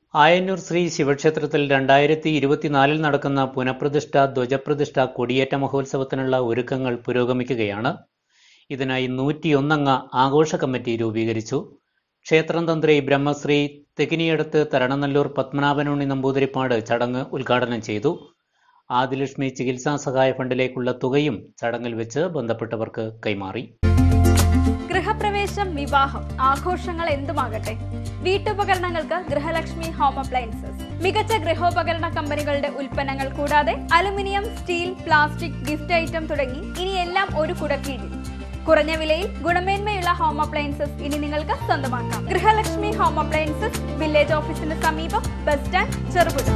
ആയന്നൂർ ശ്രീ ശിവക്ഷേത്രത്തിൽ രണ്ടായിരത്തി ഇരുപത്തിനാലിൽ നടക്കുന്ന പുനഃപ്രതിഷ്ഠ ധ്വജപ്രതിഷ്ഠ കൊടിയേറ്റ മഹോത്സവത്തിനുള്ള ഒരുക്കങ്ങൾ പുരോഗമിക്കുകയാണ് ഇതിനായി നൂറ്റിയൊന്നംഗ ആഘോഷ കമ്മിറ്റി രൂപീകരിച്ചു ക്ഷേത്രം തന്ത്രി ബ്രഹ്മശ്രീ തെക്കിനിയടത്ത് തരണനല്ലൂർ പത്മനാഭനുണ്ണി നമ്പൂതിരിപ്പാട് ചടങ്ങ് ഉദ്ഘാടനം ചെയ്തു ആദിലക്ഷ്മി ചികിത്സാ സഹായ ഫണ്ടിലേക്കുള്ള തുകയും ചടങ്ങിൽ വെച്ച് ബന്ധപ്പെട്ടവർക്ക് കൈമാറി ഗൃഹപ്രവേശം വിവാഹം ആഘോഷങ്ങൾ എന്തുമാകട്ടെ വീട്ടുപകരണങ്ങൾക്ക് ഗൃഹലക്ഷ്മി ഹോം അപ്ലയൻസസ് മികച്ച ഗൃഹോപകരണ കമ്പനികളുടെ ഉൽപ്പന്നങ്ങൾ കൂടാതെ aluminium steel plastic gift item തുടങ്ങി ഇനി എല്ലാം ഒരു കുടക്കീഴിൽ കുറഞ്ഞ വിലയിൽ ഗുണമേന്മയുള്ള ഹോം അപ്ലയൻസസ് ഇനി നിങ്ങൾക്ക് സ്വന്തമാക്കാം ഗൃഹലക്ഷ്മി ഹോം അപ്ലയൻസസ് വില്ലേജ് ഓഫീസിന് സമീപം ബസ് സ്റ്റാൻഡ് ചെറുപുഴ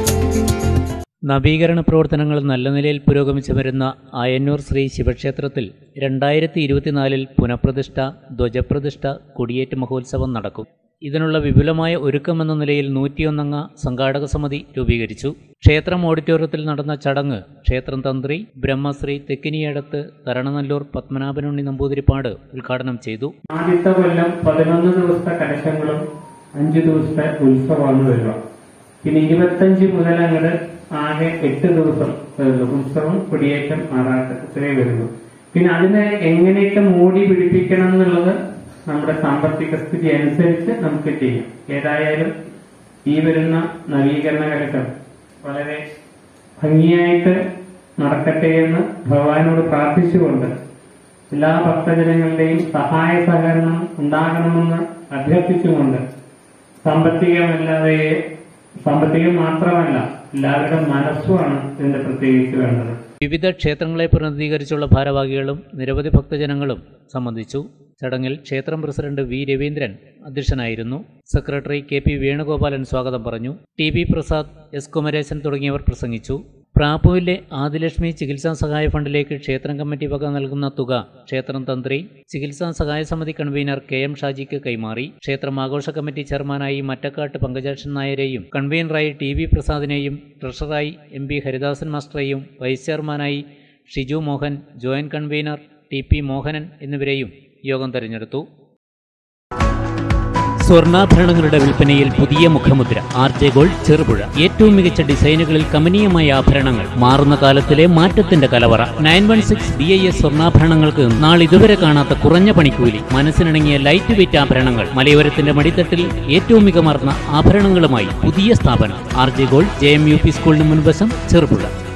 നവീകരണ പ്രവർത്തനങ്ങൾ നല്ല നിലയിൽ പുരോഗമിച്ചു വരുന്ന ആയന്നൂർ ശ്രീ ശിവക്ഷേത്രത്തിൽ രണ്ടായിരത്തി ഇരുപത്തിനാലിൽ പുനഃപ്രതിഷ്ഠ ധ്വജപ്രതിഷ്ഠ കൊടിയേറ്റ് മഹോത്സവം നടക്കും ഇതിനുള്ള വിപുലമായ ഒരുക്കമെന്ന നിലയിൽ നൂറ്റിയൊന്നംഗ സംഘാടക സമിതി രൂപീകരിച്ചു ക്ഷേത്രം ഓഡിറ്റോറിയത്തിൽ നടന്ന ചടങ്ങ് ക്ഷേത്രം തന്ത്രി ബ്രഹ്മശ്രീ തെക്കിനിയടത്ത് തരണനല്ലൂർ പത്മനാഭനുണ്ണി നമ്പൂതിരിപ്പാട് ഉദ്ഘാടനം ചെയ്തു ആദ്യത്തെ കൊല്ലം പതിനൊന്ന് ദിവസത്തെ കലശങ്ങളും അഞ്ചു ദിവസത്തെ ഉത്സവമാണ് വരിക പിന്നെ ഇരുപത്തഞ്ച് മുതൽ അങ്ങോട്ട് ആകെ എട്ട് ദിവസം വരുന്നു ഉത്സവം കൊടിയേറ്റം ആറാട്ട് ഇത്രയും വരുന്നു പിന്നെ അതിനെ എങ്ങനെയൊക്കെ മൂടി പിടിപ്പിക്കണം എന്നുള്ളത് നമ്മുടെ സാമ്പത്തിക സ്ഥിതി അനുസരിച്ച് നമുക്ക് ചെയ്യാം ഏതായാലും ഈ വരുന്ന നവീകരണ കലശം വളരെ ഭംഗിയായിട്ട് നടക്കട്ടെ എന്ന് ഭഗവാനോട് പ്രാർത്ഥിച്ചുകൊണ്ട് എല്ലാ ഭക്തജനങ്ങളുടെയും സഹായ സഹകരണം ഉണ്ടാകണമെന്ന് അഭ്യർത്ഥിച്ചുകൊണ്ട് സാമ്പത്തികമല്ലാതെ സാമ്പത്തികം മാത്രമല്ല എല്ലാവരുടെ മനസ്സുമാണ് ഇതിന്റെ പ്രത്യേകിച്ച് വേണ്ടത് വിവിധ ക്ഷേത്രങ്ങളെ പ്രതിനിധീകരിച്ചുള്ള ഭാരവാഹികളും നിരവധി ഭക്തജനങ്ങളും സംബന്ധിച്ചു ചടങ്ങിൽ ക്ഷേത്രം പ്രസിഡന്റ് വി രവീന്ദ്രൻ അധ്യക്ഷനായിരുന്നു സെക്രട്ടറി കെ പി വേണുഗോപാലൻ സ്വാഗതം പറഞ്ഞു T V Prasad S Kumaresan തുടങ്ങിയവർ പ്രസംഗിച്ചു പ്രാപ്പുവിലെ ആദിലക്ഷ്മി ചികിത്സാ സഹായ ഫണ്ടിലേക്ക് ക്ഷേത്രം കമ്മിറ്റി വക നൽകുന്ന തുക ക്ഷേത്രം തന്ത്രി ചികിത്സാ സഹായ സമിതി കൺവീനർ കെ എം ഷാജിക്ക് കൈമാറി ക്ഷേത്രം ആഘോഷ കമ്മിറ്റി ചെയർമാനായി മറ്റക്കാട്ട് പങ്കജാക്ഷൻ നായരെയും കൺവീനറായി ടി വി പ്രസാദിനെയും ട്രഷററായി എം പി ഹരിദാസൻ മാസ്റ്ററെയും വൈസ് ചെയർമാനായി Shiju Mohan joint convener T P Mohanan എന്നിവരെയും യോഗം തെരഞ്ഞെടുത്തു സ്വർണ്ണാഭരണങ്ങളുടെ വിൽപ്പനയിൽ പുതിയ മുഖമുദ്ര ആർ ജെ ഗോൾഡ് ചെറുപുഴ ഏറ്റവും മികച്ച ഡിസൈനുകളിൽ കമനീയമായ ആഭരണങ്ങൾ മാറുന്ന കാലത്തിലെ മാറ്റത്തിന്റെ കലവറ nine one six B I S സ്വർണ്ണാഭരണങ്ങൾക്ക് നാളിതുവരെ കാണാത്ത കുറഞ്ഞ പണിക്കൂലി മനസ്സിനിണങ്ങിയ ലൈറ്റ് വെയിറ്റ് ആഭരണങ്ങൾ മലയോരത്തിന്റെ മടിത്തട്ടിൽ ഏറ്റവും മികമാർന്ന ആഭരണങ്ങളുമായി പുതിയ സ്ഥാപനം R J gold J M U P സ്കൂളിന് മുൻവശം ചെറുപുഴ